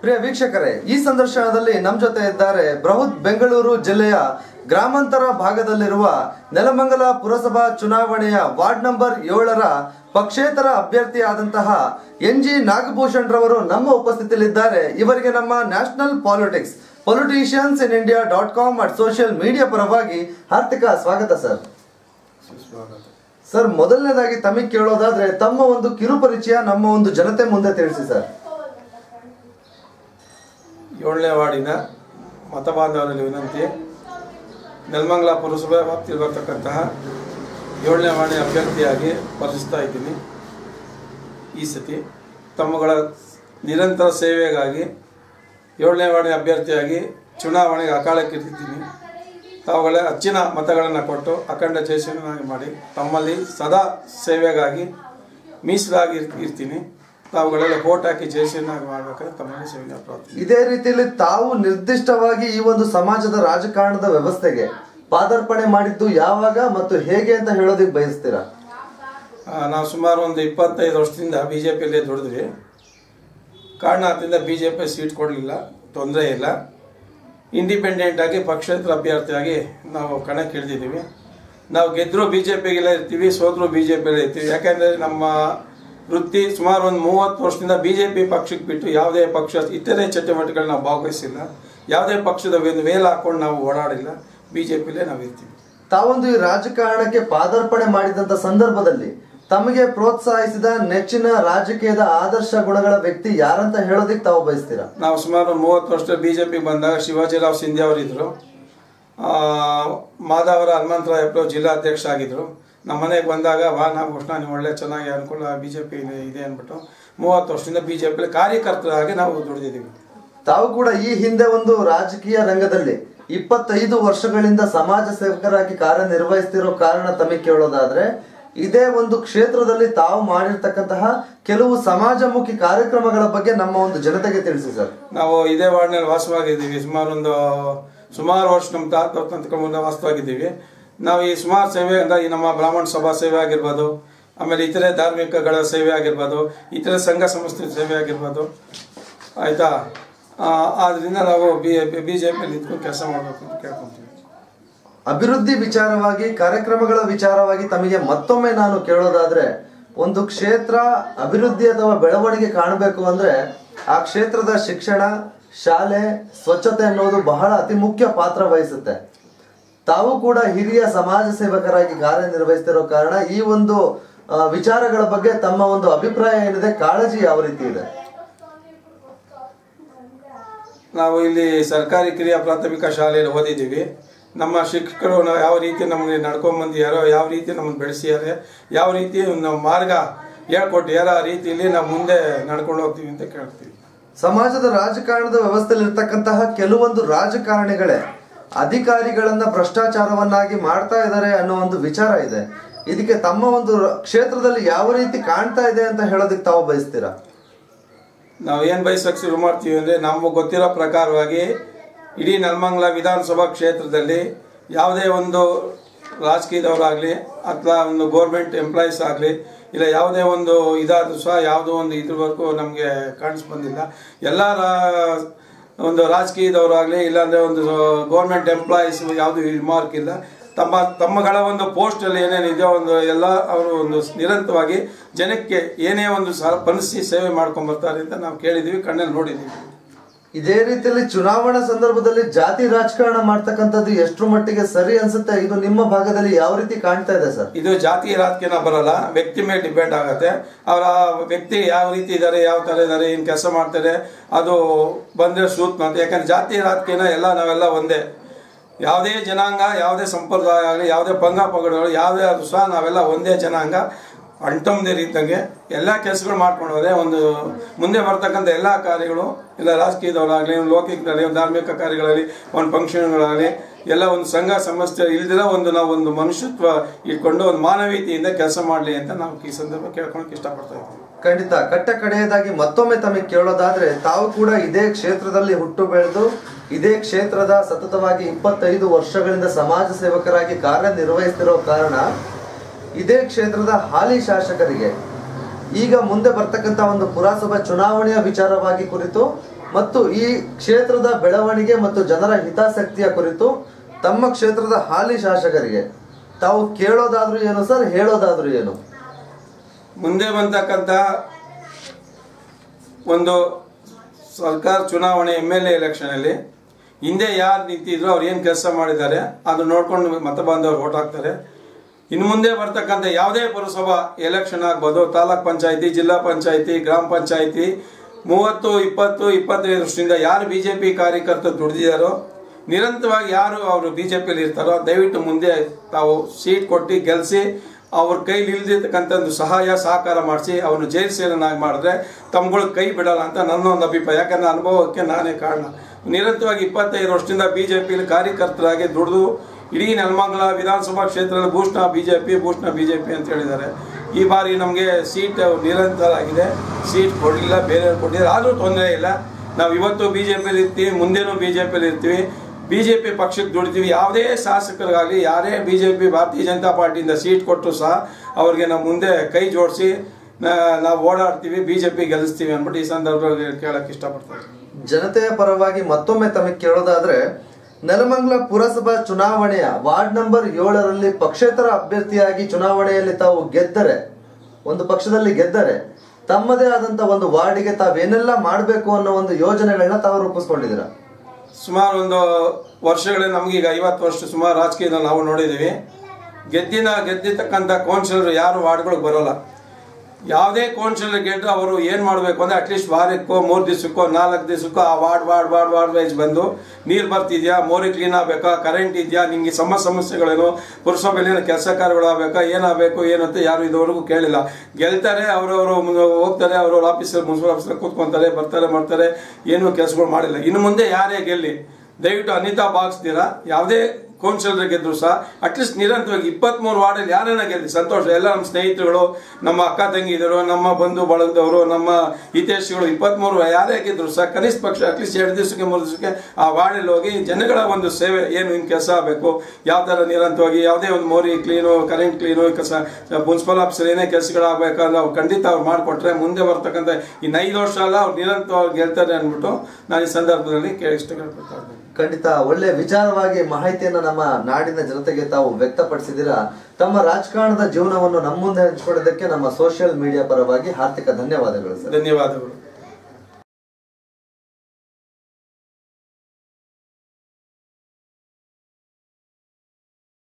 ಪ್ರಿಯ ವೀಕ್ಷಕರೇ ಈ ಸಂದರ್ಶನದಲ್ಲಿ ನಮ್ಮ ಜೊತೆ ಇದ್ದಾರೆ ಬೃಹತ್ ಬೆಂಗಳೂರು ಜಿಲ್ಲೆಯ ಗ್ರಾಮಾಂತರ ಭಾಗದಲ್ಲಿರುವ ನೆಲಮಂಗಲ ಪುರಸಭಾ ಚುನಾವಣೆಯ ವಾರ್ಡ್ ನಂಬರ್ ಏಳರ ಪಕ್ಷೇತರ ಅಭ್ಯರ್ಥಿಯಾದಂತಹ ಎನ್ ಜಿ ನಾಗಭೂಷಣ್ ರವರು ನಮ್ಮ ಉಪಸ್ಥಿತಿಯಲ್ಲಿದ್ದಾರೆ ಇವರಿಗೆ ನಮ್ಮ national politics politicians in India dot com at social media ಪರವಾಗಿ ಹಾರ್ದಿಕ ಸ್ವಾಗತ ಸರ್ ಸರ್ ಮೊದಲನೇದಾಗಿ ತಮಗೆ ಕೇಳೋದಾದ್ರೆ ತಮ್ಮ ಒಂದು ಕಿರುಪರಿಚಯ ನಮ್ಮ ಒಂದು ಜನತೆ ಮುಂದೆ ತಿಳಿಸಿ ಸರ್ ಏಳನೇ ವಾರ್ಡಿನ ಮತಬಾಂಧವರಲ್ಲಿ ವಿನಂತಿ ನೆಲಮಂಗಲ ಪುರಸಭೆ ವ್ಯಾಪ್ತಿಯಲ್ಲಿ ಬರ್ತಕ್ಕಂತಹ ಏಳನೇ ವಾರ್ಡಿನ ಅಭ್ಯರ್ಥಿಯಾಗಿ ಸ್ಪರ್ಧಿಸ್ತಾ ಇದ್ದೀನಿ ಈ ಸತಿ ತಮ್ಮಗಳ ನಿರಂತರ ಸೇವೆಗಾಗಿ ಏಳನೇ ವಾರ್ಡಿನ ಅಭ್ಯರ್ಥಿಯಾಗಿ ಚುನಾವಣೆಗೆ ಅಕಾಲಕ್ಕಿರ್ತಿದ್ದೀನಿ ತಾವುಗಳ ಹೆಚ್ಚಿನ ಮತಗಳನ್ನು ಕೊಟ್ಟು ಅಖಂಡ ಜಯಶೀಲನಾಗಿ ಮಾಡಿ ತಮ್ಮಲ್ಲಿ ಸದಾ ಸೇವೆಗಾಗಿ ಮೀಸಲಾಗಿ ಇರ್- ಇರ್ತೀನಿ ತಾವುಗಳೆಲ್ಲ ವೋಟ್ ಹಾಕಿ ಜಯಶೀಲನಾಗಿ ಮಾಡಬೇಕಾದ್ರೆ ತಮ್ಮಲ್ಲಿ ಸೇವೆ ಪ್ರಾರ್ಥನೆ ಇದೇ ರೀತಿಯಲ್ಲಿ ತಾವು ನಿರ್ದಿಷ್ಟವಾಗಿ ಈ ಒಂದು ಸಮಾಜದ ರಾಜಕಾರಣದ ವ್ಯವಸ್ಥೆಗೆ ಪಾದಾರ್ಪಣೆ ಮಾಡಿದ್ದು ಯಾವಾಗ ಮತ್ತು ಹೇಗೆ ಅಂತ ಹೇಳೋದಕ್ಕೆ ಬಯಸ್ತೀರಾ ಆ, ನಾವು ಸುಮಾರು ಒಂದು ಇಪ್ಪತ್ತೈದು ವರ್ಷದಿಂದ ಬಿ ಜೆ ಪಿಯಲ್ಲೇ ದುಡಿದ್ವಿ ಕಾರಣದಿಂದ ಬಿ ಜೆ ಪಿ ಸೀಟ್ ಕೊಡಲಿಲ್ಲ ತೊಂದರೆ ಇಲ್ಲ ಇಂಡಿಪೆಂಡೆಂಟ್ ಆಗಿ ಪಕ್ಷೇತರ ಅಭ್ಯರ್ಥಿಯಾಗಿ ನಾವು ಕಣಕ್ಕೆ ಇಳಿದಿದ್ದೀವಿ ನಾವು ಗೆದ್ದರೂ ಬಿ ಜೆ ಪಿಗೆಲ್ಲ ಇರ್ತೀವಿ ಸೋತರೂ ಬಿ ಜೆ ಪಿಯಲ್ಲೇ ಇರ್ತೀವಿ ಯಾಕೆಂದರೆ ನಮ್ಮ ವೃತ್ತಿ ಸುಮಾರು ಒಂದು ಮೂವತ್ತು ವರ್ಷದಿಂದ ಬಿ ಜೆ ಪಿ ಪಕ್ಷಕ್ಕೆ ಬಿಟ್ಟು ಯಾವುದೇ ಪಕ್ಷ ಇತರೆ ಚಟುವಟಿಕೆಗಳು ನಾವು ಭಾಗವಹಿಸಿಲ್ಲ ಯಾವುದೇ ಪಕ್ಷದ ಒಂದು ವೇಲ್ ಹಾಕೊಂಡು ನಾವು ಓಡಾಡಿಲ್ಲ ಬಿ ಜೆ ಪಿಲೇ ನಾವು ಇರ್ತೀವಿ ತಾವೊಂದು ಈ ರಾಜಕಾರಣಕ್ಕೆ ಪಾದಾರ್ಪಣೆ ಮಾಡಿದಂತ ಸಂದರ್ಭದಲ್ಲಿ ತಮಗೆ ಪ್ರೋತ್ಸಾಹಿಸಿದ ನೆಚ್ಚಿನ ರಾಜಕೀಯದ ಆದರ್ಶ ಗುಣಗಳ ವ್ಯಕ್ತಿ ಯಾರಂತ ಹೇಳೋದಕ್ಕೆ ತಾವು ಬಯಸ್ತೀರಾ ನಾವು ಸುಮಾರು ಒಂದು ಮೂವತ್ತು ವರ್ಷ ಬಿ ಜೆ ಪಿಗೆ ಬಂದಾಗ ಶಿವಾಜಿರಾವ್ ಸಿಂಧ್ಯಾ ಅವರಿದ್ದರು ಮಾಧವರ ಹನುಮಂತರಾಯಪ್ಪರು ಜಿಲ್ಲಾಧ್ಯಕ್ಷ ಆಗಿದ್ದರು ನಮ್ಮ ಮನೆಗೆ ಬಂದಾಗ ವಾ ನಾವು ಕೃಷ್ಣ ನೀವು ಒಳ್ಳೆ ಚೆನ್ನಾಗಿ ಅನುಕೂಲ ಬಿ ಜೆ ಪಿ ಇದೆ ಅಂದ್ಬಿಟ್ಟು ಮೂವತ್ತು ವರ್ಷದಿಂದ ಬಿ ಜೆ ಪಿ ಕಾರ್ಯಕರ್ತರಾಗಿ ನಾವು ದುಡಿದಿದ್ದೀವಿ ತಾವು ಕೂಡ ಈ ಹಿಂದೆ ಒಂದು ರಾಜಕೀಯ ರಂಗದಲ್ಲಿ ಇಪ್ಪತ್ತೈದು ವರ್ಷಗಳಿಂದ ಸಮಾಜ ಸೇವಕರಾಗಿ ಕಾರ್ಯನಿರ್ವಹಿಸ್ತಿರೋ ಕಾರಣ ತಮಗೆ ಕೇಳೋದಾದ್ರೆ ಇದೇ ಒಂದು ಕ್ಷೇತ್ರದಲ್ಲಿ ತಾವು ಮಾಡಿರ್ತಕ್ಕಂತಹ ಕೆಲವು ಸಮಾಜಮುಖಿ ಕಾರ್ಯಕ್ರಮಗಳ ಬಗ್ಗೆ ನಮ್ಮ ಒಂದು ಜನತೆಗೆ ತಿಳಿಸಿ ಸರ್ ನಾವು ಇದೇ ವಾರ್ಡ್ನಲ್ಲಿ ವಾಸವಾಗಿದ್ದೀವಿ ಸುಮಾರು ಒಂದು ಸುಮಾರು ವರ್ಷ ನಮ್ಮ ತಾತ ತಂತ್ಕೊಂಡ್ಬಂದ ವಾಸವಾಗಿದ್ದೀವಿ ನಾವು ಈ ಸುಮಾರು ಸೇವೆ ಅಂದ್ರೆ ಈ ನಮ್ಮ ಬ್ರಾಹ್ಮಣ ಸಭಾ ಸೇವೆ ಆಗಿರ್ಬೋದು ಆಮೇಲೆ ಇತರೆ ಧಾರ್ಮಿಕಗಳ ಸೇವೆ ಆಗಿರ್ಬೋದು ಇತರೆ ಸಂಘ ಸಂಸ್ಥೆ ಸೇವೆ ಆಗಿರ್ಬೋದು ಆಯ್ತಾ ಆ, ಆದ್ರಿಂದ ನಾವು ಬಿ ಬಿ ಜೆ ಪಿಯಲ್ಲಿ ನಿಂತ್ಕೊಂಡು ಕೆಲಸ ಮಾಡಬೇಕು ಅಂತ ಕೇಳ್ಕೊಂತೀವಿ ಅಭಿವೃದ್ಧಿ ವಿಚಾರವಾಗಿ ಕಾರ್ಯಕ್ರಮಗಳ ವಿಚಾರವಾಗಿ ತಮಗೆ ಮತ್ತೊಮ್ಮೆ ನಾನು ಕೇಳೋದಾದ್ರೆ ಒಂದು ಕ್ಷೇತ್ರ ಅಭಿವೃದ್ಧಿ ಅಥವಾ ಬೆಳವಣಿಗೆ ಕಾಣಬೇಕು ಅಂದ್ರೆ ಆ ಕ್ಷೇತ್ರದ ಶಿಕ್ಷಣ ಶಾಲೆ ಸ್ವಚ್ಛತೆ ಅನ್ನೋದು ಬಹಳ ಅತಿ ಮುಖ್ಯ ಪಾತ್ರ ವಹಿಸುತ್ತೆ ತಾವು ಕೂಡ ಹಿರಿಯ ಸಮಾಜ ಸೇವಕರಾಗಿ ಕಾರ್ಯನಿರ್ವಹಿಸ್ತಿರೋ ಕಾರಣ ಈ ಒಂದು ಆ, ವಿಚಾರಗಳ ಬಗ್ಗೆ ತಮ್ಮ ಒಂದು ಅಭಿಪ್ರಾಯ ಏನಿದೆ ಕಾಳಜಿ ಯಾವ ರೀತಿ ಇದೆ ನಾವು ಇಲ್ಲಿ ಸರ್ಕಾರಿ ಕಿರಿಯ ಪ್ರಾಥಮಿಕ ಶಾಲೆಯಲ್ಲಿ ಓದಿದ್ದೀವಿ ನಮ್ಮ ಶಿಕ್ಷಕರು ನಾವು ಯಾವ ರೀತಿ ನಮಗೆ ನಡ್ಕೊಂಬಂದಿಯಾರೋ ಯಾವ ರೀತಿ ನಮ್ಮನ್ನು ಬೆಳೆಸಿದ್ದಾರೆ ಯಾವ ರೀತಿ ನಾವು ಮಾರ್ಗ ಹೇಳ್ಕೊಟ್ಟಿಯಾರೋ ಆ ರೀತಿಯಲ್ಲಿ ನಾವು ಮುಂದೆ ನಡ್ಕೊಂಡು ಹೋಗ್ತೀವಿ ಅಂತ ಕೇಳ್ತೀವಿ ಸಮಾಜದ ರಾಜಕಾರಣದ ವ್ಯವಸ್ಥೆಯಲ್ಲಿ ಇರ್ತಕ್ಕಂತಹ ಕೆಲವೊಂದು ರಾಜಕಾರಣಿಗಳೇ ಅಧಿಕಾರಿಗಳನ್ನ ಭ್ರಷ್ಟಾಚಾರವನ್ನಾಗಿ ಮಾಡ್ತಾ ಇದ್ದಾರೆ ಅನ್ನೋ ಒಂದು ವಿಚಾರ ಇದೆ ಇದಕ್ಕೆ ತಮ್ಮ ಒಂದು ರ- ಕ್ಷೇತ್ರದಲ್ಲಿ ಯಾವ ರೀತಿ ಕಾಣ್ತಾ ಇದೆ ಅಂತ ಹೇಳೋದಕ್ಕೆ ತಾವು ಬಯಸ್ತೀರಾ ನಾವು ಏನು ಬಯಸಕ್ಕೆ ಶುರು ಮಾಡ್ತೀವಿ ಅಂದರೆ ನಮಗೆ ಗೊತ್ತಿರೋ ಪ್ರಕಾರವಾಗಿ ಇಡೀ ನೆಲಮಂಗಲ ವಿಧಾನಸಭಾ ಕ್ಷೇತ್ರದಲ್ಲಿ ಯಾವುದೇ ಒಂದು ರಾಜಕೀಯದವರಾಗಲಿ ಅಥವಾ ಒಂದು ಗೋರ್ಮೆಂಟ್ ಎಂಪ್ಲಾಯೀಸ್ ಆಗಲಿ ಇಲ್ಲ ಯಾವುದೇ ಒಂದು ಇದಾದರೂ ಸಹ ಯಾವುದೋ ಒಂದು ಇದ್ರವರೆಗೂ ನಮಗೆ ಕಾಣಿಸ್ಬಂದಿಲ್ಲ ಎಲ್ಲ ರಾ- ಒಂದು ರಾಜಕೀಯದವರಾಗಲಿ ಇಲ್ಲಾಂದರೆ ಒಂದು ಗೋರ್ಮೆಂಟ್ ಎಂಪ್ಲಾಯೀಸ್ ಯಾವುದು ರಿಮಾರ್ಕ್ ಇಲ್ಲ ತಮ್ಮ ತಮ್ಮಗಳ ಒಂದು ಪೋಸ್ಟಲ್ಲಿ ಏನೇನಿದೆಯೋ ಒಂದು ಎಲ್ಲ ಅವರು ಒಂದು ನಿರಂತರವಾಗಿ ಜನಕ್ಕೆ ಏನೇ ಒಂದು ಸ್ಪಂದಿಸಿ ಸೇವೆ ಮಾಡ್ಕೊಂಡ್ ಬರ್ತಾರೆ ಅಂತ ನಾವು ಕೇಳಿದ್ದೀವಿ ಕಣ್ಣಲ್ಲಿ ನೋಡಿದ್ದೀವಿ ಇದೇ ರೀತಿಯಲ್ಲಿ ಚುನಾವಣಾ ಸಂದರ್ಭದಲ್ಲಿ ಜಾತಿ ರಾಜಕಾರಣ ಮಾಡ್ತಕ್ಕಂಥದ್ದು ಎಷ್ಟರ ಮಟ್ಟಿಗೆ ಸರಿ ಅನ್ಸುತ್ತೆ ಇದು ನಿಮ್ಮ ಭಾಗದಲ್ಲಿ ಯಾವ ರೀತಿ ಕಾಣ್ತಾ ಇದೆ ಸರ್ ಇದು ಜಾತಿ ರಾಜಕೀಯ ಬರಲ್ಲ ವ್ಯಕ್ತಿ ಮೇಲೆ ಡಿಪೆಂಡ್ ಆಗುತ್ತೆ ಅವರ ವ್ಯಕ್ತಿ ಯಾವ ರೀತಿ ಇದ್ದಾರೆ ಯಾವ ಥರ ಇದ್ದಾರೆ ಏನು ಕೆಲಸ ಮಾಡ್ತಾರೆ ಅದು ಬಂದರೆ ಸೂತ್ ಅಂತ ಯಾಕಂದ್ರೆ ಜಾತಿ ರಾಜಕೀಯನ ಎಲ್ಲ ನಾವೆಲ್ಲ ಒಂದೇ ಯಾವುದೇ ಜನಾಂಗ ಯಾವುದೇ ಸಂಪ್ರದಾಯ ಆಗಲಿ ಯಾವುದೇ ಪಂಗ ಪಂಗಡಗಳು ಯಾವುದೇ ಆದ್ರೂ ಸಹ ನಾವೆಲ್ಲ ಒಂದೇ ಜನಾಂಗ ಅಂಟಮ್ದೇ ಇದ್ದಂಗೆ ಎಲ್ಲ ಕೆಲಸಗಳು ಮಾಡ್ಕೊಂಡು ಹೋದ್ರೆ ಒಂದು ಮುಂದೆ ಬರ್ತಕ್ಕಂಥ ಎಲ್ಲ ಕಾರ್ಯಗಳು ಇಲ್ಲ ರಾಜಕೀಯದವರಾಗಲಿ ಲೌಕಿಕದಲ್ಲಿ ಧಾರ್ಮಿಕ ಕಾರ್ಯಗಳಲ್ಲಿ ಒಂದು ಫಂಕ್ಷನ್ಗಳಾಗಲಿ ಎಲ್ಲ ಒಂದು ಸಂಘ ಸಂಸ್ಥೆ ಇಲ್ದಿರ ಒಂದು ನಾವು ಒಂದು ಮನುಷ್ಯತ್ವ ಇಟ್ಕೊಂಡು ಒಂದು ಮಾನವೀಯತೆಯಿಂದ ಕೆಲಸ ಮಾಡಲಿ ಅಂತ ನಾವು ಈ ಸಂದರ್ಭ ಕೇಳ್ಕೊಳಕ್ಕೆ ಇಷ್ಟಪಡ್ತಾ ಇದ್ದೀವಿ ಖಂಡಿತ ಕಟ್ಟ ಕಡೆಯದಾಗಿ ಮತ್ತೊಮ್ಮೆ ತಮಗೆ ಕೇಳೋದಾದ್ರೆ ತಾವು ಕೂಡ ಇದೇ ಕ್ಷೇತ್ರದಲ್ಲಿ ಹುಟ್ಟು ಬೆಳೆದು ಇದೇ ಕ್ಷೇತ್ರದ ಸತತವಾಗಿ ಇಪ್ಪತ್ತೈದು ವರ್ಷಗಳಿಂದ ಸಮಾಜ ಸೇವಕರಾಗಿ ಕಾರ್ಯನಿರ್ವಹಿಸ್ತಿರೋ ಕಾರಣ ಇದೇ ಕ್ಷೇತ್ರದ ಹಾಲಿ ಶಾಸಕರಿಗೆ ಈಗ ಮುಂದೆ ಬರ್ತಕ್ಕಂಥ ಒಂದು ಪುರಸಭಾ ಚುನಾವಣೆಯ ವಿಚಾರವಾಗಿ ಕುರಿತು ಮತ್ತು ಈ ಕ್ಷೇತ್ರದ ಬೆಳವಣಿಗೆ ಮತ್ತು ಜನರ ಹಿತಾಸಕ್ತಿಯ ಕುರಿತು ತಮ್ಮ ಕ್ಷೇತ್ರದ ಹಾಲಿ ಶಾಸಕರಿಗೆ ತಾವು ಕೇಳೋದಾದ್ರೂ ಏನು ಸರ್ ಹೇಳೋದಾದ್ರೂ ಏನು ಮುಂದೆ ಬಂತಕ್ಕಂಥ ಒಂದು ಸರ್ಕಾರ ಚುನಾವಣೆ ಎಮ್ ಎಲ್ ಎ ಎಲೆಕ್ಷನಲ್ಲಿ ಹಿಂದೆ ಯಾರು ನಿಂತಿದ್ರು ಅವ್ರು ಏನು ಕೆಲಸ ಮಾಡಿದ್ದಾರೆ ಅದು ನೋಡ್ಕೊಂಡು ಮತ ಬಾಂಧವರು ಓಟ್ ಹಾಕ್ತಾರೆ ಇನ್ನು ಮುಂದೆ ಬರ್ತಕ್ಕಂಥ ಯಾವುದೇ ಪುರಸಭಾ ಎಲೆಕ್ಷನ್ ಆಗ್ಬೋದು ತಾಲೂಕ್ ಪಂಚಾಯತಿ ಜಿಲ್ಲಾ ಪಂಚಾಯತಿ ಗ್ರಾಮ ಪಂಚಾಯತಿ ಮೂವತ್ತು ಇಪ್ಪತ್ತು ಇಪ್ಪತ್ತೈದು ವರ್ಷದಿಂದ ಯಾರು ಬಿ ಜೆ ಪಿ ಕಾರ್ಯಕರ್ತರು ದುಡಿದಿದ್ದಾರೋ ನಿರಂತರವಾಗಿ ಯಾರು ಅವರು ಬಿ ಜೆ ಪಿಯಲ್ಲಿ ಇರ್ತಾರೋ ದಯವಿಟ್ಟು ಮುಂದೆ ತಾವು ಸೀಟ್ ಕೊಟ್ಟು ಗೆಲ್ಲಿಸಿ ಅವ್ರ ಕೈಲಿ ಇಲ್ದಿರ್ತಕ್ಕಂಥ ಒಂದು ಸಹಾಯ ಸಹಕಾರ ಮಾಡಿಸಿ ಅವ್ರನ್ನ ಜೈಲು ಸೇರನಾಗಿ ಮಾಡಿದ್ರೆ ತಮ್ಗಳು ಕೈ ಬಿಡಲ್ಲ ಅಂತ ನನ್ನ ಒಂದು ಅಭಿಪ್ರಾಯ ಯಾಕಂದ್ರೆ ಅನುಭವಕ್ಕೆ ನಾನೇ ಕಾರಣ ನಿರಂತರವಾಗಿ ಇಪ್ಪತ್ತೈದು ವರ್ಷದಿಂದ ಬಿ ಜೆ ಪಿಲಿ ಕಾರ್ಯಕರ್ತರಾಗಿ ದುಡಿದು ಇಡೀ ನೆಲಮಂಗಲ ವಿಧಾನಸಭಾ ಕ್ಷೇತ್ರದ ಭೂಷಣ ಬಿ ಜೆ ಪಿ ಭೂಷಣ ಬಿ ಜೆ ಪಿ ಅಂತ ಹೇಳಿದ್ದಾರೆ ಈ ಬಾರಿ ನಮಗೆ ಸೀಟ್ ನಿರಂತರ ಆಗಿದೆ ಸೀಟ್ ಕೊಡಲಿಲ್ಲ ಬೇರೆಯವ್ರು ಕೊಟ್ಟಿದ್ದಾರೆ ಆದರೂ ತೊಂದರೆ ಇಲ್ಲ ನಾವು ಇವತ್ತು ಬಿ ಜೆ ಪಿಯಲ್ಲಿ ಇರ್ತೀವಿ ಮುಂದೇನೂ ಬಿ ಜೆ ಪಿಯಲ್ಲಿ ಇರ್ತೀವಿ ಬಿ ಜೆ ಪಿ ಪಕ್ಷಕ್ಕೆ ದುಡಿತೀವಿ ಯಾವುದೇ ಶಾಸಕರಿಗಾಗಲಿ ಯಾರೇ ಬಿ ಜೆ ಪಿ ಭಾರತೀಯ ಜನತಾ ಪಾರ್ಟಿಯಿಂದ ಸೀಟ್ ಕೊಟ್ಟರು ಸಹ ಅವ್ರಿಗೆ ನಾವು ಮುಂದೆ ಕೈ ಜೋಡಿಸಿ ನಾವು ಓಡಾಡ್ತೀವಿ ಬಿ ಜೆ ಪಿ ಗೆಲ್ಲಿಸ್ತೀವಿ ಅಂದ್ಬಿಟ್ಟು ಈ ಸಂದರ್ಭದಲ್ಲಿ ಕೇಳಕ್ಕೆ ಇಷ್ಟಪಡ್ತಾರೆ ಜನತೆಯ ಪರವಾಗಿ ಮತ್ತೊಮ್ಮೆ ತಮಗೆ ಕೇಳೋದಾದ್ರೆ ನೆಲಮಂಗಲ ಪುರಸಭಾ ಚುನಾವಣೆಯ ವಾರ್ಡ್ ನಂಬರ್ ಏಳರಲ್ಲಿ ಪಕ್ಷೇತರ ಅಭ್ಯರ್ಥಿಯಾಗಿ ಚುನಾವಣೆಯಲ್ಲಿ ತಾವು ಗೆದ್ದರೆ ಒಂದು ಪಕ್ಷದಲ್ಲಿ ಗೆದ್ದರೆ ತಮ್ಮದೇ ಆದಂತ ಒಂದು ವಾರ್ಡಿಗೆ ತಾವೇನೆಲ್ಲ ಮಾಡಬೇಕು ಅನ್ನೋ ಒಂದು ಯೋಜನೆಗಳನ್ನ ತಾವು ರೂಪಿಸ್ಕೊಂಡಿದ್ದೀರಾ ಸುಮಾರು ಒಂದು ವರ್ಷಗಳೇ ನಮಗೀಗ ಐವತ್ತು ವರ್ಷ ಸುಮಾರು ರಾಜಕೀಯದಲ್ಲಿ ನಾವು ನೋಡಿದ್ದೀವಿ ಗೆದ್ದಿನ ಗೆದ್ದಿರ್ತಕ್ಕಂಥ ಕೌನ್ಸಿಲರ್ ಯಾರು ವಾರ್ಡ್ಗಳಿಗೆ ಬರೋಲ್ಲ ಯಾವುದೇ ಕೌನ್ಸಿಲರ್ ಗೆದ್ದು ಅವರು ಏನು ಮಾಡಬೇಕು ಅಂದರೆ ಅಟ್ಲೀಸ್ಟ್ ವಾರಕ್ಕೋ ಮೂರು ದಿವಸಕ್ಕೋ ನಾಲ್ಕು ದಿವಸಕ್ಕೋ ಆ ward ward ward ward wise ಬಂದು ನೀರು ಬರ್ತಿದ್ಯಾ ಮೋರಿ ಕ್ಲೀನ್ ಆಗಬೇಕಾ ಕರೆಂಟ್ ಇದೆಯಾ ನಿಮಗೆ ಸಮ ಸಮಸ್ಯೆಗಳೇನು ಪುರಸಭೆಯಲ್ಲಿ ಕೆಲಸ ಕಾರ್ಯಗಳಾಗಬೇಕಾ ಏನಾಗಬೇಕು ಏನು ಅಂತ ಯಾರು ಇದುವರೆಗೂ ಕೇಳಿಲ್ಲ ಗೆಲ್ತಾರೆ ಅವರವರು ಹೋಗ್ತಾರೆ ಅವ್ರವ್ರ ಆಫೀಸಲ್ಲಿ ಮುನ್ಸಿಪಲ್ ಆಫೀಸಲ್ಲಿ ಕೂತ್ಕೊಂತಾರೆ ಬರ್ತಾರೆ ಮಾಡ್ತಾರೆ ಏನು ಕೆಲಸಗಳು ಮಾಡಿಲ್ಲ ಇನ್ನು ಮುಂದೆ ಯಾರೇ ಗೆಲ್ಲಿ ದಯವಿಟ್ಟು ಅನಿತಾ ಭಾಗಿಸ್ತೀರಾ ಯಾವುದೇ ಕೌನ್ಸಿಲರ್ ಗೆದ್ರು ಸಹ ಅಟ್ಲೀಸ್ಟ್ ನಿರಂತರವಾಗಿ ಇಪ್ಪತ್ಮೂರು ವಾರ್ಡಲ್ಲಿ ಯಾರನ್ನ ಗೆಲ್ಲಿ ಸಂತೋಷ ಎಲ್ಲ ನಮ್ಮ ಸ್ನೇಹಿತರುಗಳು ನಮ್ಮ ಅಕ್ಕ ತಂಗಿದರು ನಮ್ಮ ಬಂಧು ಬಳಗದವರು ನಮ್ಮ ಹಿತೈಷಿಗಳು ಇಪ್ಪತ್ಮೂರು ಯಾರೇ ಗೆದ್ರು ಸಹ ಕನಿಷ್ಠ ಪಕ್ಷ ಅಟ್ಲೀಸ್ಟ್ ಎರಡು ದಿವಸಕ್ಕೆ ಮೂರು ದಿವಸಕ್ಕೆ ಆ ವಾರ್ಡಲ್ಲಿ ಹೋಗಿ ಜನಗಳ ಒಂದು ಸೇವೆ ಏನು ಇನ್ನು ಕೆಲಸ ಆಗಬೇಕು ಯಾವ ಥರ ನಿರಂತರವಾಗಿ ಯಾವುದೇ ಒಂದು ಮೋರಿ ಕ್ಲೀನು ಕರೆಂಟ್ ಕ್ಲೀನು ಕಸ ಮುನ್ಸಿಪಲ್ ಆಫೀಸರ್ ಏನೇ ಕೆಲಸಗಳಾಗಬೇಕಂದ್ರೆ ಅವ್ರು ಖಂಡಿತ ಅವ್ರು ಮಾಡಿಕೊಟ್ರೆ ಮುಂದೆ ಬರ್ತಕ್ಕಂಥ ಇನ್ನು ಐದು ವರ್ಷ ಅಲ್ಲ ಅವ್ರು ನಿರಂತರವಾಗಿ ಗೆಲ್ತಾರೆ ಅಂದ್ಬಿಟ್ಟು ನಾನು ಈ ಸಂದರ್ಭದಲ್ಲಿ ಕೇಳಿ ಇಷ್ಟಪಡ್ತಾ ಇದ್ದೀನಿ ಖಂಡಿತ ಒಳ್ಳೆ ವಿಚಾರವಾಗಿ ಮಾಹಿತಿಯನ್ನ ನಮ್ಮ ನಾಡಿನ ಜನತೆಗೆ ತಾವು ವ್ಯಕ್ತಪಡಿಸಿದ್ದೀರಾ ತಮ್ಮ ರಾಜಕಾರಣದ ಜೀವನವನ್ನು ನಮ್ಮ ಮುಂದೆ ಹಂಚಿಕೊಳ್ಳೋದಕ್ಕೆ ನಮ್ಮ ಸೋಷಿಯಲ್ ಮೀಡಿಯಾ ಪರವಾಗಿ ಹಾರ್ದಿಕ ಧನ್ಯವಾದಗಳು ಸರ್ ಧನ್ಯವಾದಗಳು